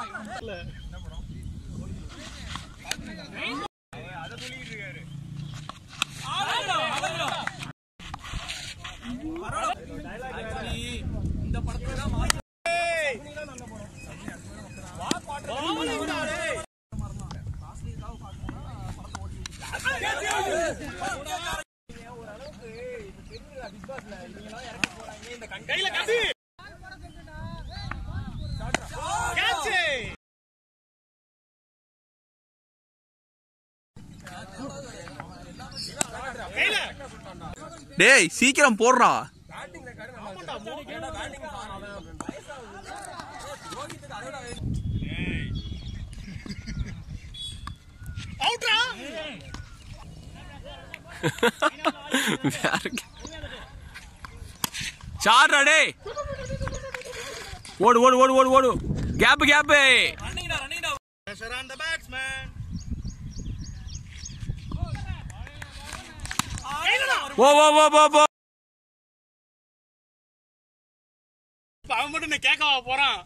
டேய் சீக்கிரம் போடுறா சாடுறா டேய் ஓடு ஓடு ஓடு ஓடு ஓடு gap gap Pressure on the batsman. ஓ ஓ ஓ ஓ ஓ இப்ப அவன் மட்டும் என்ன கேட்கவா போறான்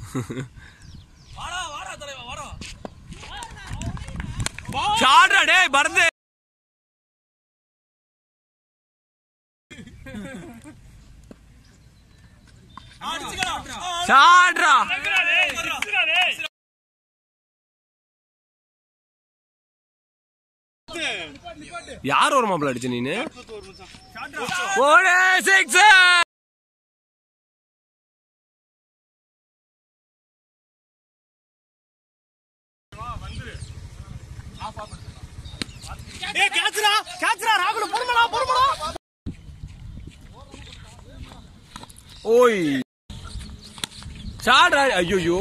சாடுறா டேய் பரந்து சாடுறா யார் ஒரு மாப்பிள்ள அடிச்ச நீனு ஓடே சிக்ஸ் ஏய் கேட்ச்ரா கேட்ச்ரா ராகுல் பொறுமடா பொறுமடா ஓய் சாடுறா ஐயோ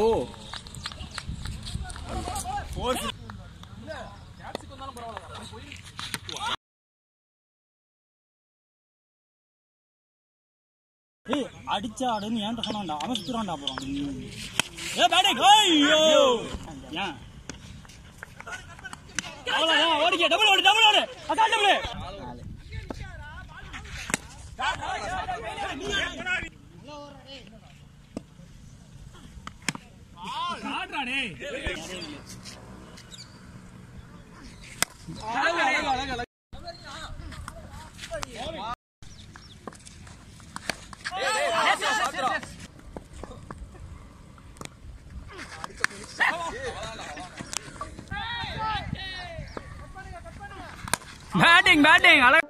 ஏய் அடிச்சா ஆடுன்னு ஏன் சொன்னான்டா அவன் சுத்துறான்டா அப்புறம் ஏ பேட்டிங் ஐயோ ஏன் அவ்வளவுதான் ஓடிக்க டபுள் ஓடு டபுள் ஓடு அதான் டபுள் பேட்டிங் பேட்டிங் அழகா